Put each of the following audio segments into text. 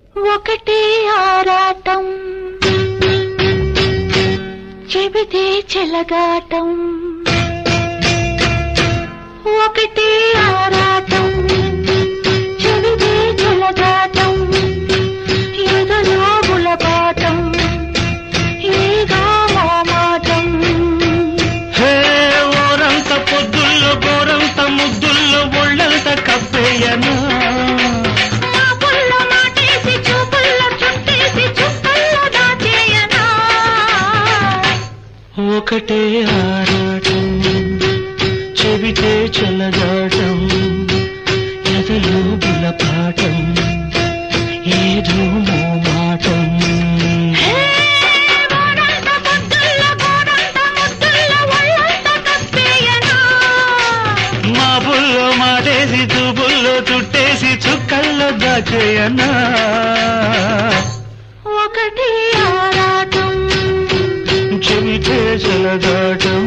ఒకటే ఆరాటం చెబితే చెలగాటం ఒకటే ఆరాటం చెబితే చెలగాటం ఎదలో గులపాటం ఏదో మాటం హే ఓరంత పొద్దుల్లో గోరంత ముద్దుల్లో ఒళ్ళంత కప్పేయనా మా పుల్ల మాటేసి చూపుల్లో చుట్టేసి చుక్కల్లో దాచేయనా ఒకటే ఆరాటం చెబితే చెలగాటం ఎదలో గులపాటం ఏదో మోమాటం హే ఓడంత పొద్దుల్లో గోడంత ముద్దుల్లో ఒళ్ళంత కప్పేయనా మా బుల్లో మాటేసి చూపుల్లో చుట్టేసి చుక్కల్లో దాచేయనా ఒకటి ఆరాటం చెబితే చెలగాటం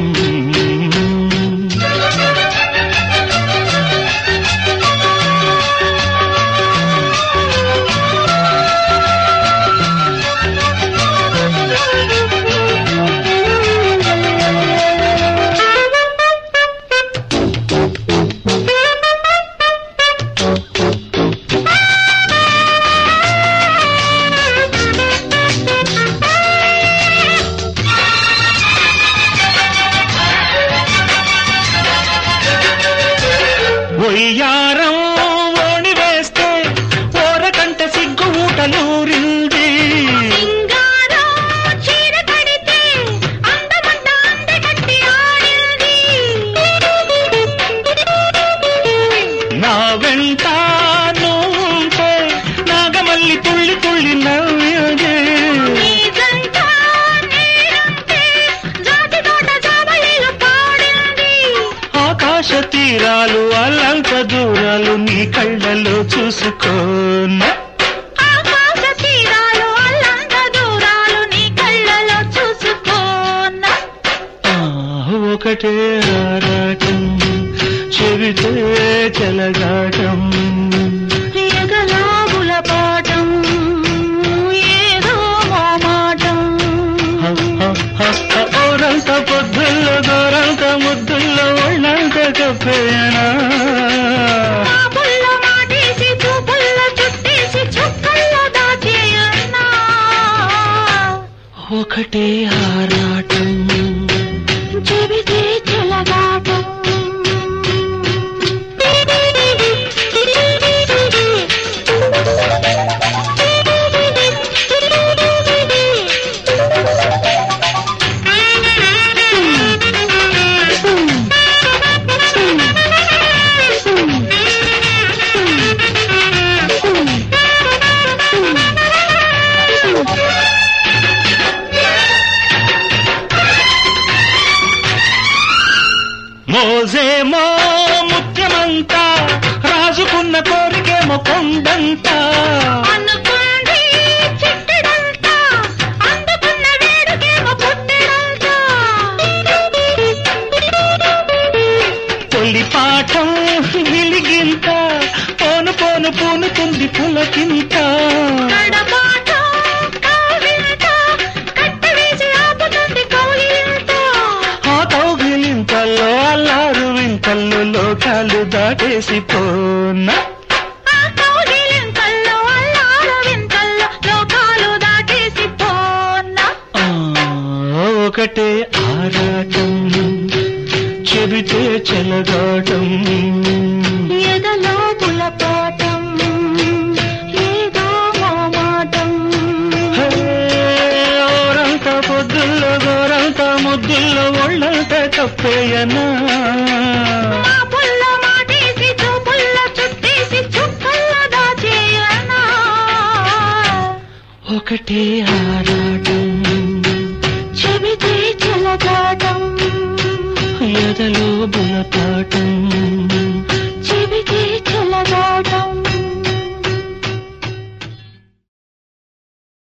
ఒయ్యారం ఓణి వేస్తే ఓరకంట సిగ్గు ఊటలూరింది సింగారం చీర కడితే అందమంత అందగట్టి ఆడింది నా వెంట నువ్వుంటే నాగమల్లి తుళ్ళి తుళ్ళి నవ్వింది నీదంట నేనంటే జాతి తోట జాబలీలు పాడింది ఆకాశ తీరాలు అల్లంత దూరాలు నీ కళ్ళలో చూసుకోనా ఆకాశ తీరాలు అల్లంత దూరాలు నీ కళ్ళలో చూసుకోనా ఆ, ఒకటే ఆరాటం చెబితే చెలగాటం ఎగలాగుల పాఠం ఏదో మామాటం హ, హ, హ, హ, ఓరంత పొద్దుల్లో గోరంత ముద్దుల్లో ఒళ్ళంత కప్పేయనా మా పుల్ల మాటేసి చూపుల్ల చుట్టేసి చుక్కల్లో దాచేయన్నా ఒకటే ఆరాటం చెబితే చెలగాటం మోజేమో ముత్యమంతా రాజుకున్న కోరికేమో కొండంతా అనుకుంది చిట్టెడంతా అందుకున్న వేడుకేమో పుట్టెడంతా తొలి పాఠం వెలిగింత పోను పోను పూనుకుంది పులకింత కడబాటం కావింత కట్టవేసి ఆపుతుంది కౌగిలింత ఆ కౌగిలింతల్లో అల్లారు వింతల్లో లోకాలు దాటేసి పోనా ఆ కౌగిలింతల్లో అల్లార వింతల్లో లోకాలు దాటేసి పోన్నా ఆ, ఒకటే ఆరాటం చెబితే చెలగాటం ఎదలో పులపాటం ఏదో మామాటం హే, ఓరంత పొద్దుల్లో గోరంత ముద్దుల్లో ఒళ్ళంత కప్పేయనా మా పుల్ల మాటేసి చూపుల్ల చుట్టేసి చుక్కల్లో దాచేయనా ఒకటే ఆరాటం చెబితే చెలగాటం ఎదలో బులపాటం